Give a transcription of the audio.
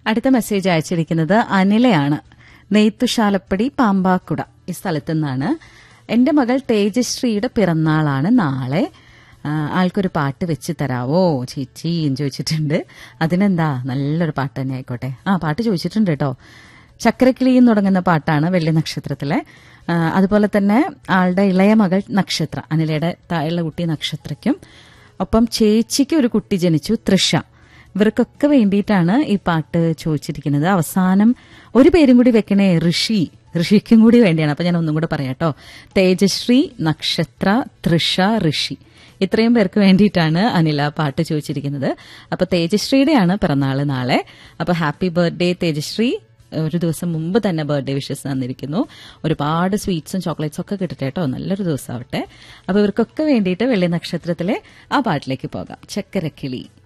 അടുത്ത മെസ്സേജ് അയച്ചിരിക്കുന്നത് അനിലയാണ് നെയ്ത്തുശാലപ്പടി പാമ്പാക്കുട ഈ സ്ഥലത്തു നിന്നാണ് എന്റെ മകൾ തേജശ്രീയുടെ പിറന്നാളാണ് നാളെ ആ, ആൾക്കൊരു പാട്ട് വെച്ച് തരാവോ ചേച്ചി എന്ന് ചോദിച്ചിട്ടുണ്ട് അതിനെന്താ നല്ലൊരു പാട്ട് തന്നെ ആയിക്കോട്ടെ ആ പാട്ട് ചോദിച്ചിട്ടുണ്ട് കേട്ടോ ചക്രക്കിളി എന്ന് തുടങ്ങുന്ന പാട്ടാണ് വെള്ളി നക്ഷത്രത്തിലെ ആ, അതുപോലെ തന്നെ ആളുടെ ഇളയ മകൾ നക്ഷത്ര അനിലയുടെ താഴെയുള്ള കുട്ടി നക്ഷത്രയ്ക്കും ഒപ്പം ചേച്ചിക്ക് ഒരു കുട്ടി ജനിച്ചു തൃഷ ഇവർക്കൊക്കെ വേണ്ടിയിട്ടാണ് ഈ പാട്ട് ചോദിച്ചിരിക്കുന്നത് അവസാനം ഒരു പേരും കൂടി വെക്കണേ ഋഷി ഋഷിക്കും കൂടി വേണ്ടിയാണ് അപ്പൊ ഞാൻ ഒന്നും കൂടെ പറയാം കേട്ടോ തേജശ്രീ നക്ഷത്ര തൃഷ ഋഷി ഇത്രയും പേർക്ക് വേണ്ടിയിട്ടാണ് അനില പാട്ട് ചോദിച്ചിരിക്കുന്നത് അപ്പൊ തേജശ്രീയുടെയാണ് പിറന്നാള് നാളെ അപ്പൊ ഹാപ്പി ബർത്ത്ഡേ തേജശ്രീ ഒരു ദിവസം മുമ്പ് തന്നെ ബർത്ത്ഡേ വിഷസ് തന്നിരിക്കുന്നു ഒരുപാട് സ്വീറ്റ്സും ചോക്ലേറ്റ്സും ഒക്കെ കിട്ടട്ടെ കേട്ടോ നല്ലൊരു ദിവസം ആവട്ടെ അപ്പൊ ഇവർക്കൊക്കെ വേണ്ടിയിട്ട് വെള്ളി നക്ഷത്രത്തിലെ ആ പാട്ടിലേക്ക് പോകാം ചക്കരക്കിളി